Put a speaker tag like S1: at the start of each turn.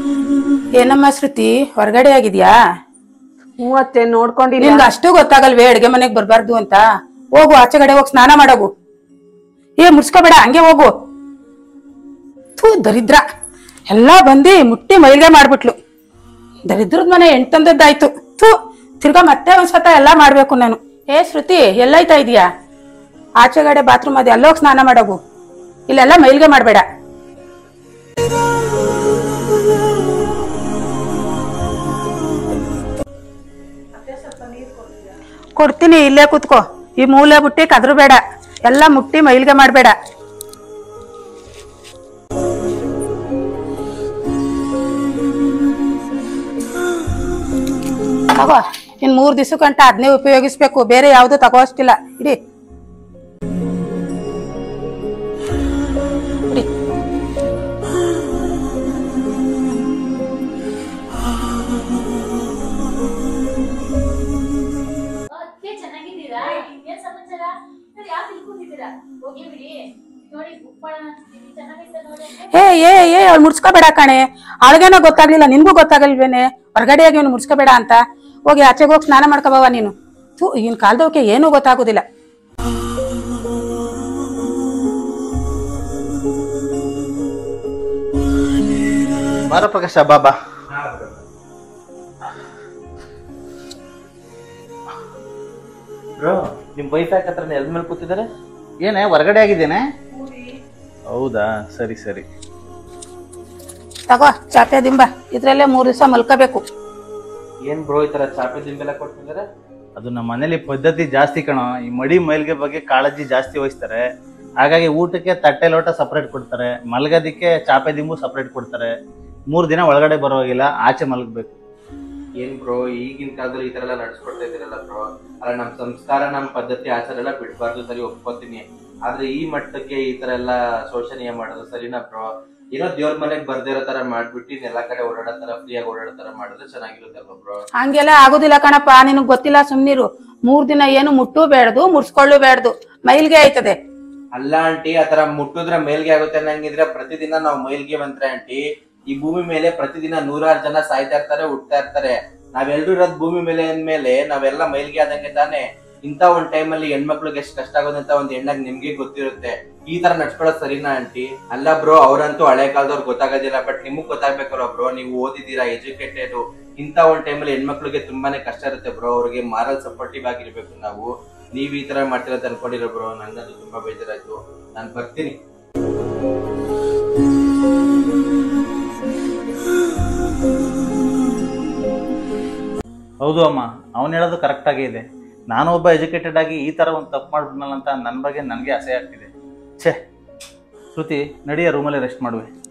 S1: ಏನಮ್ಮ ಶ್ರುತಿ ಹೊರಗಡೆ ಆಗಿದ್ಯಾ
S2: ಮೂವತ್ತೆ ನೋಡ್ಕೊಂಡಿಲ್ಲ
S1: ನಿನ್ಗೆ ಅಷ್ಟು ಗೊತ್ತಾಗಲ್ವೇ ಅಡ್ಗೆ ಮನೆಗ್ ಬರ್ಬಾರ್ದು ಅಂತ ಹೋಗು ಆಚೆ ಕಡೆ ಹೋಗಿ ಸ್ನಾನ ಮಾಡೋಗು ಏ ಮುಡ್ಸ್ಕೋಬೇಡ ಹಂಗೆ ಹೋಗು ಥೂ ದರಿದ್ರ ಎಲ್ಲ ಬಂದಿ ಮುಟ್ಟಿ ಮೈಲ್ಗೆ ಮಾಡ್ಬಿಟ್ಲು ದರಿದ್ರದ ಮನೆ ಎಂಟಂದದ್ದಾಯ್ತು ಥೂ ತಿರ್ಗಾ ಮತ್ತೆ ಒಂದ್ಸತ ಎಲ್ಲ ಮಾಡ್ಬೇಕು ನಾನು ಏ ಶ್ರುತಿ ಎಲ್ಲೈತಾ ಇದೀಯಾ ಆಚೆ ಕಡೆ ಬಾತ್ರೂಮ್ ಅದೇ ಅಲ್ಲೋಗಿ ಸ್ನಾನ ಮಾಡೋಗು ಇಲ್ಲೆಲ್ಲ ಮೈಲ್ಗೆ ಮಾಡ್ಬೇಡ ಕೊಡ್ತೀನಿ ಇಲ್ಲೇ ಕೂತ್ಕೋ ಈ ಮೂಲೆ ಬುಟ್ಟಿ ಕದ್ರು ಬೇಡ ಎಲ್ಲ ಮುಟ್ಟಿ ಮೈಲ್ಗೆ ಮಾಡ್ಬೇಡ ತಗೋ ಇನ್ ಮೂರ್ ದಿವಸಕ್ಕಂಟ ಅದನ್ನೇ ಉಪಯೋಗಿಸ್ಬೇಕು ಬೇರೆ ಯಾವ್ದು ತಗೋ ಅಷ್ಟಿಲ್ಲ ಇಡಿ ಇಡಿ.
S3: ಅದಕ್ಕೆ ಚೆನ್ನಾಗಿದ್ದೀರಾ ಏನ್ ಸಮಾಚಾರ ಸರ್ ಯಾಕೆ ತಿಳ್ಕೊಂಡಿದ್ದೀರಾ ಹೋಗಿ ಬಿಡಿ ನೋಡಿ ಬುಕ್ ಮಾಡೋಣ ಅಂತಿದ್ದೀನಿ ಚೆನ್ನಾಗೈತೆ ನೋಡಿ ಅಂದ್ರೆ
S1: ಏ ಏ ಏ ಅವ್ಳು ಮುಡ್ಸ್ಕೋಬೇಡ ಕಣೆ ಅವಳಿಗೇನೋ ಗೊತ್ತಾಗ್ಲಿಲ್ಲ ನಿನ್ಗೂ ಗೊತ್ತಾಗಲ್ವೇನೆ ಹೊರಗಡೆ ಆಗಿ ಅವ್ನು ಮುಡ್ಸ್ಕೋಬೇಡ ಅಂತ ಹೋಗಿ ಆಚೆಗೆ ಹೋಗಿ ಸ್ನಾನ ಮಾಡ್ಕೋಬವ ನೀನು ಥೂ ಈಗಿನ ಕಾಲದವಕ್ಕೆ ಏನೂ ಗೊತ್ತಾಗೋದಿಲ್ಲ
S4: ಬಾರ ಪ್ರಕಾಶ ಬಾಬಾ ಬ್ರೋ ನಿಮ್ ವೈಫ್ ಯಾಕತ್ರ ಎಲ್ ಮೇಲೆ ಕೂತಿದ್ದಾರೆ ಏನೇ ಹೊರಗಡೆ ಆಗಿದ್ದೇನೆ ಹೌದಾ ಸರಿ ಸರಿ
S1: ತಗೋ ಚಾಪೆ ದಿಂಬ ಇದ್ರಲ್ಲೇ ಮೂರ್ ದಿವಸ ಮಲ್ಕೋಬೇಕು
S4: ಏನ್ ಬ್ರೋ ಈ ತರ ಚಾಪೆ ದಿಂಬೆಲ್ಲ ಕೊಡ್ತಿದ್ದಾರೆ ಅದು ನಮ್ಮ ಮನೇಲಿ ಪದ್ಧತಿ ಜಾಸ್ತಿ ಕಣೋ ಈ ಮಡಿ ಮೈಲ್ಗೆ ಬಗ್ಗೆ ಕಾಳಜಿ ಜಾಸ್ತಿ ವಹಿಸ್ತಾರೆ ಹಾಗಾಗಿ ಊಟಕ್ಕೆ ತಟ್ಟೆ ಲೋಟ ಸಪ್ರೇಟ್ ಕೊಡ್ತಾರೆ ಮಲಗೋದಿಕ್ಕೆ ಚಾಪೆ ದಿಂಬು ಸಪ್ರೇಟ್ ಕೊಡ್ತಾರೆ ಮೂರ್ ದಿನ ಒಳಗಡೆ ಬರೋಗಿಲ್ಲ ಆಚೆ ಮಲಗಬೇಕು
S5: ಏನ್ ಬ್ರೋ ಈಗಿನ ಕಾಲದಲ್ಲಿ ಈ ತರ ಎಲ್ಲ ನಡ್ಸ್ಕೊಡ್ತಾ ಇದೀರಲ್ಲ ಬ್ರೋ ಅಲ್ಲ ನಮ್ ಸಂಸ್ಕಾರ ನಮ್ ಪದ್ಧತಿ ಆಚಾರ ಎಲ್ಲ ಬಿಡ್ಬಾರ್ದು ಸರಿ ಒಪ್ಕೋತೀನಿ ಆದ್ರೆ ಈ ಮಟ್ಟಕ್ಕೆ ಈ ತರ ಎಲ್ಲ ಶೋಷಣೀಯ ಮಾಡೋದು ಸರಿನಾ ಬ್ರೋ ಏನೋ ದೇವ್ರ ಮನೆಗ್ ಬರ್ದೇ ಇರೋ ತರ ಮಾಡ್ಬಿಟ್ಟು ಇನ್ ಎಲ್ಲಾ ಕಡೆ ಓಡಾಡೋ ತರ ಫ್ರೀಯಾಗಿ ಓಡಾಡೋ ತರ ಮಾಡಿದ್ರೆ ಚೆನ್ನಾಗಿರುತ್ತಲ್ವ ಬ್ರೋ
S1: ಹಂಗೆಲ್ಲ ಆಗೋದಿಲ್ಲ ಕಣಪ್ಪ ನಿನಗ್ ಗೊತ್ತಿಲ್ಲ ಸುಮ್ನಿರು ಮೂರ್ ದಿನ ಏನು ಮುಟ್ಟು ಬೇಡ್ದು ಮುಡ್ಸ್ಕೊಳ್ಳು ಬೇಡ್ದು ಮೈಲ್ಗೆ ಆಯ್ತದೆ
S5: ಅಲ್ಲ ಆಂಟಿ ಆತರ ಮುಟ್ಟಿದ್ರೆ ಮೇಲ್ಗೆ ಆಗುತ್ತೆ ಅನ್ನಂಗಿದ್ರೆ ಪ್ರತಿದಿನ ನಾವು ಮೈಲ್ಗೆ ಬಂದ್ರೆ ಆಂಟಿ ಈ ಭೂಮಿ ಮೇಲೆ ಪ್ರತಿದಿನ ನೂರಾರು ಜನ ಸಾಯ್ತಾ ಇರ್ತಾರೆ ಹುಟ್ತಾ ಇರ್ತಾರೆ ನಾವೆಲ್ರೂ ಇರೋದ್ ಭೂಮಿ ಮೇಲೆ ಅಂದ್ಮೇಲೆ ನಾವೆಲ್ಲ ಮೈಲ್ಗೆ ಆದಂಗೆ ತಾನೆ ಇಂತ ಒಂದ್ ಟೈಮ್ ಅಲ್ಲಿ ಹೆಣ್ಮಕ್ಳಿಗೆ ಎಷ್ಟು ಕಷ್ಟ ಆಗೋದಂತ ಒಂದ್ ಹೆಣ್ಣಾಗ್ ನಿಮ್ಗೆ ಗೊತ್ತಿರುತ್ತೆ ಈ ತರ ನಡ್ಸ್ಕೊಳ್ಳೋದು ಸರಿನಾ ಆಂಟಿ ಅಲ್ಲ ಬ್ರೋ ಅವ್ರಂತೂ ಹಳೆ ಕಾಲದವ್ರು ಗೊತ್ತಾಗೋದಿಲ್ಲ ಬಟ್ ನಿಮಗ್ ಗೊತ್ತಾಗ್ಬೇಕಲ್ಲ ಬ್ರೋ ನೀವು ಓದಿದ್ದೀರಾ ಎಜುಕೇಟೆಡ್ ಇಂತ ಒಂದ್ ಟೈಮಲ್ಲಿ ಹೆಣ್ಮಕ್ಳಿಗೆ ತುಂಬಾನೇ ಕಷ್ಟ ಇರುತ್ತೆ ಬ್ರೋ ಅವ್ರಿಗೆ ಮಾರಲ್ ಸಪೋರ್ಟಿವ್ ಆಗಿರ್ಬೇಕು ನಾವು ನೀವ್ ಈ ತರ ಮಾಡ್ತಿರೋದು ಅನ್ಕೊಂಡಿರೋ ಬ್ರೋ ನಂಗದು ತುಂಬಾ ಬೇಜಾರಾಯ್ತು ನಾನ್ ಬರ್ತೀನಿ
S4: ಹೌದು ಅಮ್ಮ ಅವ್ನು ಹೇಳೋದು ಕರೆಕ್ಟ್ ಆಗೇ ಇದೆ ನಾನು ಒಬ್ಬ ಎಜುಕೇಟೆಡ್ ಆಗಿ ಈ ತರ ಒಂದು ತಪ್ಪು ಮಾಡ್ಬಿಟ್ನಲ್ಲ ಅಂತ ನನ್ನ ಬಗ್ಗೆ ನನಗೆ ಅಸಹ್ಯ ಆಗ್ತಿದೆ ಛೇ ಶ್ರುತಿ ನಡಿಯ ರೂಮಲ್ಲಿ ರೆಸ್ಟ್ ಮಾಡುವೆ